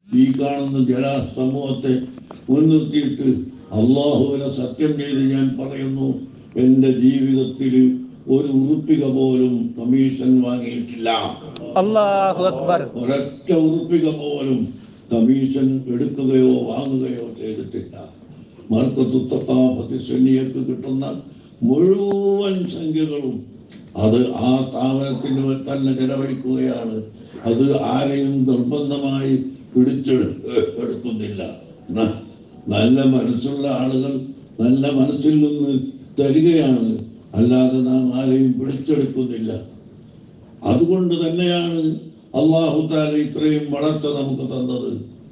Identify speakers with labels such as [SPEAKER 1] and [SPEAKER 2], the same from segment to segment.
[SPEAKER 1] ഈ കാണുന്ന ജനസമൂഹത്തെ മുൻനിർത്തിയിട്ട് അള്ളാഹുവിനെ സത്യം ചെയ്ത് ഞാൻ പറയുന്നു എൻ്റെ ജീവിതത്തിൽ ഒരു ഉറുപ്പിക പോലും കമ്മീഷൻ വാങ്ങിയിട്ടില്ല
[SPEAKER 2] അല്ലാഹു അക്ബർ
[SPEAKER 1] ഒരൊറ്റ ഉറുപ്പിക പോലും കമ്മീഷൻ എടുക്കുകയോ വാങ്ങുകയോ ചെയ്തിട്ടില്ല മർക്കത്തുത്തക്കാഫത്തിക്ക് കിട്ടുന്ന മുഴുവൻ സംഖ്യകളും അത് ആ സ്ഥാപനത്തിന് തന്നെ ചെലവഴിക്കുകയാണ് അത് ആരെയും നിർബന്ധമായി പിടിച്ചെടു എടുക്കുന്നില്ല ന- നല്ല മനസ്സുള്ള ആളുകൾ നല്ല മനസ്സിൽ നിന്ന് തരികയാണ് അല്ലാതെ നാം ആരെയും പിടിച്ചെടുക്കുന്നില്ല അതുകൊണ്ട് തന്നെയാണ് അള്ളാഹു താല ഇത്രയും വളർച്ച നമുക്ക് തന്നത്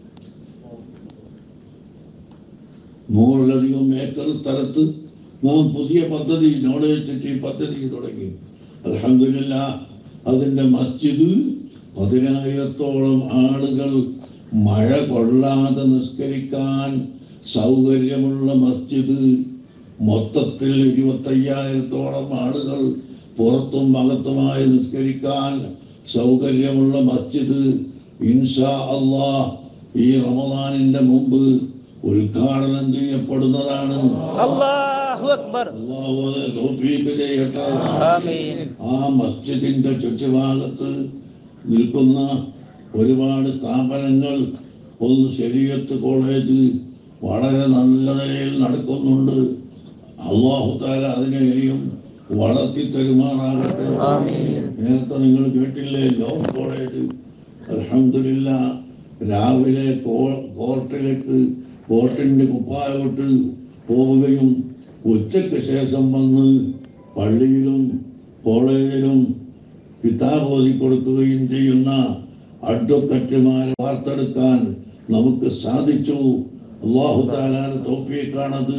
[SPEAKER 1] നൂറിലധികം ഏക്കർ സ്ഥലത്ത് നാം പുതിയ പദ്ധതി നോളേജ് സിറ്റി പദ്ധതി തുടങ്ങി അലഹമില്ല അതിൻ്റെ മസ്ജിദ് പതിനായിരത്തോളം ആളുകൾ മഴ കൊള്ളാതെ നിസ്കരിക്കാൻ സൗകര്യമുള്ള മസ്ജിദ് മൊത്തത്തിൽ ഇരുപത്തയ്യായിരത്തോളം ആളുകൾ പുറത്തും അകത്തുമായി നിസ്കരിക്കാൻ സൗകര്യമുള്ള മസ്ജിദ് ഇൻഷാ അള്ളാ ഈ റമദാനിന്റെ മുമ്പ് ഉദ്ഘാടനം ചെയ്യപ്പെടുന്നതാണ്
[SPEAKER 2] അല്ലാഹു അക്ബർ
[SPEAKER 1] അള്ളാഹു അത് തൗഫീഖ് ചെയ്യട്ടെ
[SPEAKER 2] ആമീൻ
[SPEAKER 1] ആ മസ്ജിദിന്റെ ചുറ്റുഭാഗത്ത് നിൽക്കുന്ന ഒരുപാട് സ്ഥാപനങ്ങൾ ഒന്ന് ശരീരത്ത് കോളേജ് വളരെ നല്ല നിലയിൽ നടക്കുന്നുണ്ട് അള്ളാഹു താല അതിനെ ഇനിയും വളർത്തി തരുമാറാകട്ടെ
[SPEAKER 2] ആമീൻ.
[SPEAKER 1] നേരത്തെ നിങ്ങൾ കേട്ടില്ലേ ലോ കോളേജ് അലഹമില്ല രാവിലെ കോ- കോർട്ടിലേക്ക് കോർട്ടിന്റെ കുപ്പായോട്ട് പോവുകയും ഉച്ചയ്ക്ക് ശേഷം വന്ന് പള്ളിയിലും കോളേജിലും കിതാബ് ഓതി കൊടുക്കുകയും ചെയ്യുന്ന അഡ്വക്കറ്റുമാരെ വാർത്തെടുക്കാൻ നമുക്ക് സാധിച്ചു അള്ളാഹു താലാന്റെ തോഫിയേക്കാണത്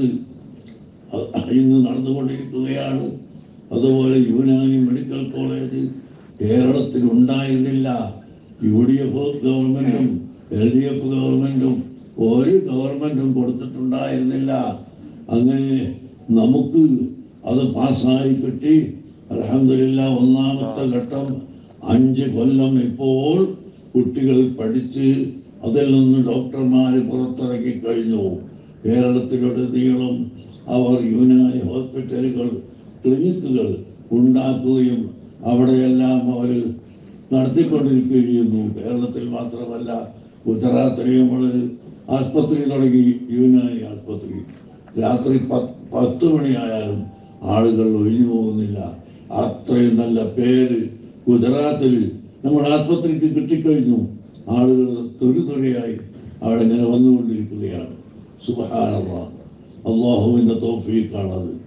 [SPEAKER 1] ഇന്ന് നടന്നുകൊണ്ടിരിക്കുകയാണ് അതുപോലെ യുനാനി മെഡിക്കൽ കോളേജ് കേരളത്തിൽ ഉണ്ടായിരുന്നില്ല യു ഡി എഫ് ഗവൺമെന്റും എൽ ഡി എഫ് ഗവൺമെന്റും ഒരു ഗവൺമെന്റും കൊടുത്തിട്ടുണ്ടായിരുന്നില്ല അങ്ങനെ നമുക്ക് അത് പാസ്സായി കിട്ടി അലഹമില്ല ഒന്നാമത്തെ ഘട്ടം അഞ്ച് കൊല്ലം ഇപ്പോൾ കുട്ടികൾ പഠിച്ച് അതിൽ നിന്ന് ഡോക്ടർമാർ പുറത്തിറങ്ങി കഴിഞ്ഞു കേരളത്തിലുടനീളം അവർ യുനാനി ഹോസ്പിറ്റലുകൾ ക്ലിനിക്കുകൾ ഉണ്ടാക്കുകയും അവിടെയെല്ലാം അവർ നടത്തിക്കൊണ്ടിരിക്കുകയും കേരളത്തിൽ മാത്രമല്ല ഗുജറാത്തിലെ നമ്മൾ ആസ്പത്രി തുടങ്ങി യുനാനി ആസ്പത്രി രാത്രി പത്ത് പത്ത് മണിയായാലും ആളുകൾ ഒഴിഞ്ഞു പോകുന്നില്ല അത്രയും നല്ല പേര് ഗുജറാത്തിൽ നമ്മൾ ആസ്പത്രിക്ക് കിട്ടിക്കഴിഞ്ഞു ആളുകൾ തൊഴിൽ അവിടെ ഇങ്ങനെ വന്നുകൊണ്ടിരിക്കുകയാണ് സുബഹാനല്ലാ അള്ളാഹുവിൻ്റെ തോഫീക്കാണത്